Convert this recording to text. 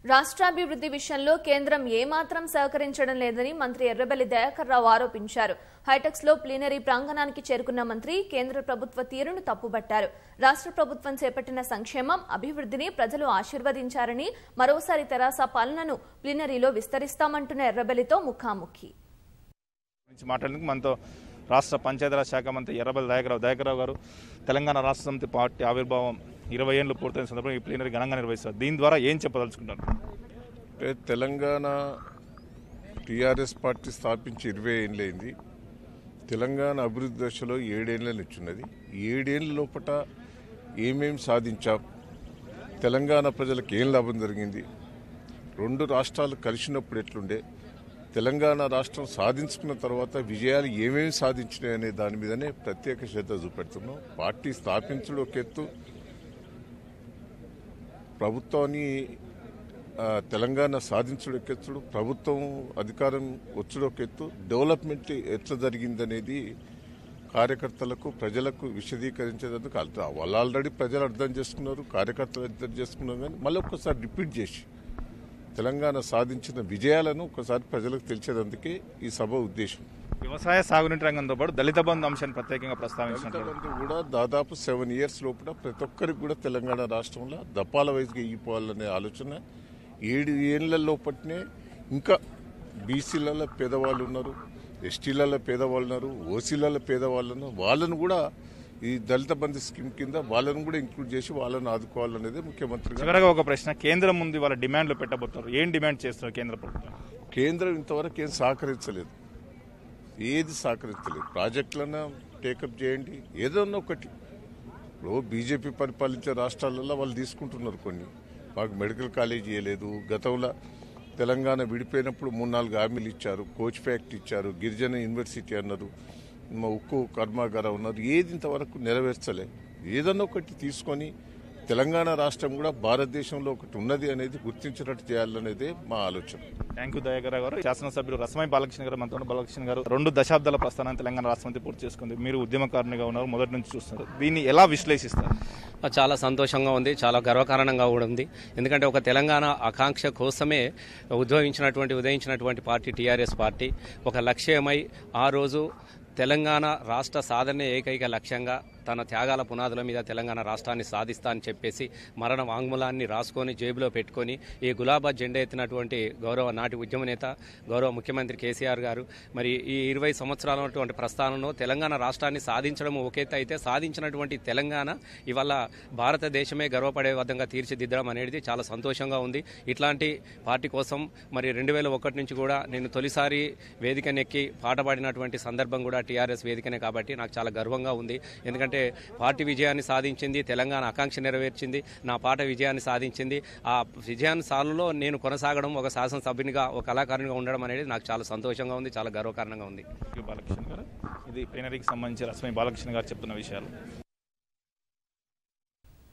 రాష్ట్రాభివృద్ధి విషయంలో కేంద్రం ఏమాత్రం సహకరించడం లేదని మంత్రి ఎర్రబెల్లి దయాకర్ రావు ఆరోపించారు హైటెక్స్ లో ప్లీనరీ ప్రాంగణానికి చేరుకున్న మంత్రి కేంద్ర ప్రభుత్వ తీరును తప్పుబట్టారు రాష్ట్ర ప్రభుత్వం చేపట్టిన సంక్షేమం అభివృద్ధిని ప్రజలు ఆశీర్వదించారని మరోసారి తెరాస పాలనను ప్లీనరీలో విస్తరిస్తామంటున్న ఎర్రబెల్లితో ముఖాముఖి గురించి మాట్లాడేందుకు మనతో రాష్ట్ర పంచాయతీరాజ్ శాఖ మంత్రి ఎర్రబెల్లి దయాకరావు దయాకరావు గారు తెలంగాణ రాష్ట్ర సమితి పార్టీ ఆవిర్భావం ఇరవై ఏళ్ళు పూర్తయిన సందర్భంగా ఈ ప్లీనరీ ఘనంగా నిర్వహిస్తారు దీని ద్వారా ఏం చెప్పదలుచుకుంటారు అంటే తెలంగాణ టీఆర్ఎస్ పార్టీ స్థాపించి ఇరవై ఏళ్ళైంది తెలంగాణ అభివృద్ధి దశలో ఏడేళ్ళ నిచ్చున్నది ఏడేళ్ళ లోపట ఏమేం సాధించాం తెలంగాణ ప్రజలకు ఏం లాభం జరిగింది రెండు రాష్ట్రాలు కలిసినప్పుడు ఎట్లుండే తెలంగాణ రాష్ట్రం సాధించుకున్న తర్వాత విజయాలు ఏమేమి సాధించినాయి అనే దాని మీదనే ప్రత్యేక శ్రద్ధ చూపెడుతున్నాం పార్టీ స్థాపించడం ఒక ఎత్తు ప్రభుత్వాన్ని ఆ, తెలంగాణ సాధించుడొకెత్తుడు ప్రభుత్వం అధికారం వచ్చుడొకెత్తు డెవలప్మెంట్ ఎట్లా జరిగిందనేది కార్యకర్తలకు ప్రజలకు విశదీకరించేందుకు అర్థం వాళ్ళు ఆల్రెడీ ప్రజలు అర్థం చేసుకున్నారు కార్యకర్తలు అర్థం చేసుకున్నారు కానీ మళ్ళీ ఒక్కసారి రిపీట్ చేసి తెలంగాణ సాధించిన విజయాలను ఒకసారి ప్రజలకు తెలిసేందుకే ఈ సభ ఉద్దేశం వ్యవసాయ సాగునీటి రంగంతో పాటు దళిత బంధు అంశాన్ని ప్రత్యేకంగా ప్రస్తావించినట్లు దళితులందరూ కూడా దాదాపు సెవెన్ ఇయర్స్ లోపల ప్రతి ఒక్కరికి కూడా తెలంగాణ రాష్ట్రంలో దప్పాల వయసుగా ఇగిపోవాలనే ఆలోచన ఏడు ఏళ్ల లోపట్నే ఇంకా బీసీలలో పేదవాళ్ళు ఉన్నారు ఎస్టీలలో పేదవాళ్ళు ఉన్నారు ఓసీలలో పేదవాళ్ళు ఉన్నారు వాళ్ళను కూడా ఈ దళిత బంధు స్కీమ్ కింద వాళ్ళను కూడా ఇంక్లూడ్ చేసి వాళ్ళని ఆదుకోవాలనేది ముఖ్యమంత్రి గారు చివరగా ఒక ప్రశ్న కేంద్రం ముందు వాళ్ళ డిమాండ్లు పెట్టబోతున్నారు ఏం డిమాండ్ చేస్తున్నారు కేంద్ర ప్రభుత్వం కేంద్రం ఇంతవరకు ఏం సహకరించలేదు ఏది సహకరించలేదు ప్రాజెక్టులన్నా టేకప్ చేయండి ఏదన్నా ఒకటి ఇప్పుడు బీజేపీ పరిపాలించే రాష్ట్రాలలో వాళ్ళు తీసుకుంటున్నారు కొన్ని మాకు మెడికల్ కాలేజ్ ఇవ్వలేదు గతంలో తెలంగాణ విడిపోయినప్పుడు మూడు నాలుగు హామీలు ఇచ్చారు కోచ్ ఫ్యాక్టరీ ఇచ్చారు గిరిజన యూనివర్సిటీ అన్నారు మా ఉక్కు కర్మాగారం ఉన్నారు ఏది ఇంతవరకు నెరవేర్చలే ఏదన్నా ఒకటి తీసుకొని తెలంగాణ రాష్ట్రం కూడా భారతదేశంలో ఒకటి ఉన్నది అనేది గుర్తించినట్టు చేయాలనేదే మా ఆలోచన థ్యాంక్ యూ దయాకర్ గారు శాసనసభ్యులు రసమై బాలకృష్ణ గారు మనతో ఉన్న బాలకృష్ణ గారు రెండు దశాబ్దాల ప్రస్థానాన్ని తెలంగాణ రాష్ట్రపతి పూర్తి చేసుకుంది మీరు ఉద్యమకారునిగా ఉన్నారు మొదటి నుంచి చూస్తున్నారు దీన్ని ఎలా విశ్లేషిస్తారు చాలా సంతోషంగా ఉంది చాలా గర్వకారణంగా కూడా ఉంది ఎందుకంటే ఒక తెలంగాణ ఆకాంక్ష కోసమే ఉద్భవించినటువంటి ఉదయించినటువంటి పార్టీ టీఆర్ఎస్ పార్టీ ఒక లక్ష్యమై ఆ రోజు తెలంగాణ రాష్ట్ర సాధనే ఏకైక లక్ష్యంగా తన త్యాగాల పునాదుల మీద తెలంగాణ రాష్ట్రాన్ని సాధిస్తా అని చెప్పేసి మరణ వాంగ్మూలాన్ని రాసుకొని జేబులో పెట్టుకొని ఈ గులాబా జెండా ఎత్తినటువంటి గౌరవ నాటి ఉద్యమ నేత గౌరవ ముఖ్యమంత్రి కేసీఆర్ గారు మరి ఈ ఇరవై సంవత్సరాల ఉన్నటువంటి ప్రస్థానంలో తెలంగాణ రాష్ట్రాన్ని సాధించడం ఒక ఎత్తు అయితే సాధించినటువంటి తెలంగాణ ఇవాళ భారతదేశమే గర్వపడే విధంగా తీర్చిదిద్దడం అనేది చాలా సంతోషంగా ఉంది ఇట్లాంటి పార్టీ కోసం మరి రెండు వేల ఒకటి నుంచి కూడా నేను తొలిసారి వేదికనెక్కి పాట పాడినటువంటి సందర్భం కూడా టీఆర్ఎస్ వేదికనే కాబట్టి నాకు చాలా గర్వంగా ఉంది ఎందుకంటే పార్టీ విజయాన్ని సాధించింది తెలంగాణ ఆకాంక్ష నెరవేర్చింది నా పాట విజయాన్ని సాధించింది ఆ విజయాన్ని సార్లలో నేను కొనసాగడం ఒక శాసనసభ్యునిగా ఒక కళాకారునిగా ఉండడం అనేది నాకు చాలా సంతోషంగా ఉంది చాలా గర్వకారణంగా ఉంది థ్యాంక్ యూ బాలకృష్ణ గారు ఇది ప్లీనరీకి సంబంధించి రసమై బాలకృష్ణ గారు చెప్తున్న విషయాలు